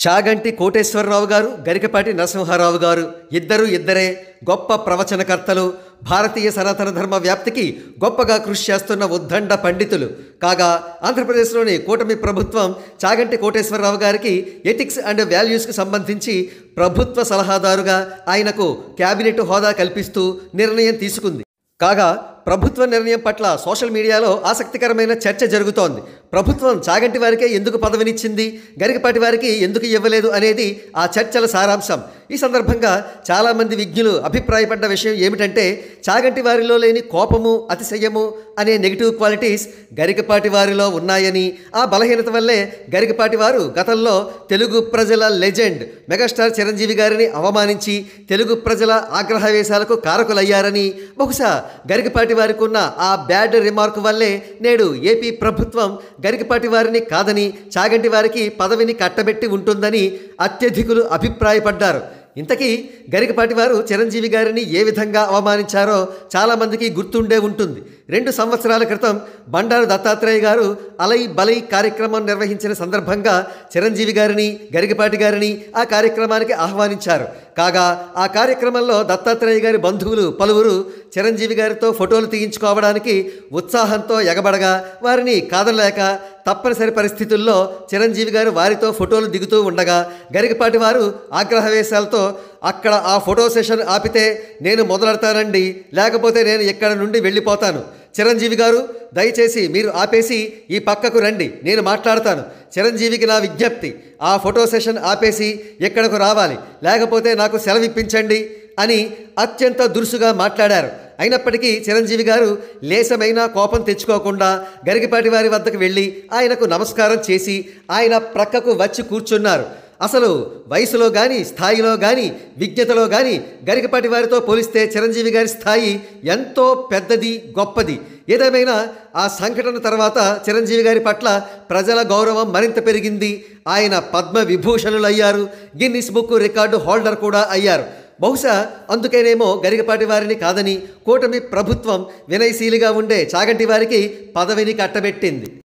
చాగంటి కోటేశ్వరరావు గారు గరికపాటి నరసింహారావు గారు ఇద్దరు ఇద్దరే గొప్ప ప్రవచనకర్తలు భారతీయ సనాతన ధర్మ వ్యాప్తికి గొప్పగా కృషి చేస్తున్న ఉద్దండ పండితులు కాగా ఆంధ్రప్రదేశ్లోని కూటమి ప్రభుత్వం చాగంటి కోటేశ్వరరావు గారికి ఎథిక్స్ అండ్ వాల్యూస్కి సంబంధించి ప్రభుత్వ సలహాదారుగా ఆయనకు క్యాబినెట్ హోదా కల్పిస్తూ నిర్ణయం తీసుకుంది కాగా ప్రభుత్వ నిర్ణయం పట్ల సోషల్ మీడియాలో ఆసక్తికరమైన చర్చ జరుగుతోంది ప్రభుత్వం చాగంటి వారికే ఎందుకు పదవినిచ్చింది గరికపాటి వారికి ఎందుకు ఇవ్వలేదు అనేది ఆ చర్చల సారాంశం ఈ సందర్భంగా చాలామంది విజ్ఞులు అభిప్రాయపడ్డ విషయం ఏమిటంటే చాగంటి వారిలో లేని కోపము అతిశయము అనే నెగిటివ్ క్వాలిటీస్ గరికపాటి వారిలో ఉన్నాయని ఆ బలహీనత వల్లే గరికపాటి వారు గతంలో తెలుగు ప్రజల లెజెండ్ మెగాస్టార్ చిరంజీవి గారిని అవమానించి తెలుగు ప్రజల ఆగ్రహవేశాలకు కారకులయ్యారని బహుశా గరికపాటి వారికి ఉన్న ఆ బ్యాడ్ రిమార్క్ వల్లే నేడు ఏపీ ప్రభుత్వం గరికపాటి వారిని కాదని చాగంటి వారికి పదవిని కట్టబెట్టి ఉంటుందని అత్యధికులు అభిప్రాయపడ్డారు ఇంతకీ గరికపాటి వారు చిరంజీవి గారిని ఏ విధంగా అవమానించారో చాలామందికి గుర్తుండే ఉంటుంది రెండు సంవత్సరాల క్రితం బండారు దత్తాత్రేయ గారు అలై బలై కార్యక్రమం నిర్వహించిన సందర్భంగా చిరంజీవి గారిని గరికపాటి గారిని ఆ కార్యక్రమానికి ఆహ్వానించారు కాగా ఆ కార్యక్రమంలో దత్తాత్రేయ గారి బంధువులు పలువురు చిరంజీవి గారితో ఫోటోలు తీయించుకోవడానికి ఉత్సాహంతో ఎగబడగా వారిని కాదలేక తప్పనిసరి పరిస్థితుల్లో చిరంజీవి గారు వారితో ఫోటోలు దిగుతూ ఉండగా గరికపాటి వారు ఆగ్రహవేశాలతో అక్కడ ఆ ఫోటో సెషన్ ఆపితే నేను మొదలెడతానండి లేకపోతే నేను ఇక్కడ నుండి వెళ్ళిపోతాను చిరంజీవి గారు దయచేసి మీరు ఆపేసి ఈ పక్కకు రండి నేను మాట్లాడతాను చిరంజీవికి నా విజ్ఞప్తి ఆ ఫోటో సెషన్ ఆపేసి ఇక్కడకు రావాలి లేకపోతే నాకు సెలవిప్పించండి అని అత్యంత దురుసుగా మాట్లాడారు అయినప్పటికీ చిరంజీవి గారు లేశమైన కోపం తెచ్చుకోకుండా గరికపాటి వారి వద్దకు వెళ్ళి ఆయనకు నమస్కారం చేసి ఆయన ప్రక్కకు వచ్చి కూర్చున్నారు అసలు వయసులో కానీ స్థాయిలో కానీ విజ్ఞతలో కానీ గరికపాటి వారితో పోలిస్తే చిరంజీవి గారి స్థాయి ఎంతో పెద్దది గొప్పది ఏదేమైనా ఆ సంఘటన తర్వాత చిరంజీవి గారి పట్ల ప్రజల గౌరవం మరింత పెరిగింది ఆయన పద్మ విభూషణులయ్యారు గిన్నిస్ బుక్ రికార్డు హోల్డర్ కూడా అయ్యారు బహుశా అందుకేనేమో గరికపాటి వారిని కాదని కూటమి ప్రభుత్వం వినయశీలిగా ఉండే చాగంటి వారికి పదవిని కట్టబెట్టింది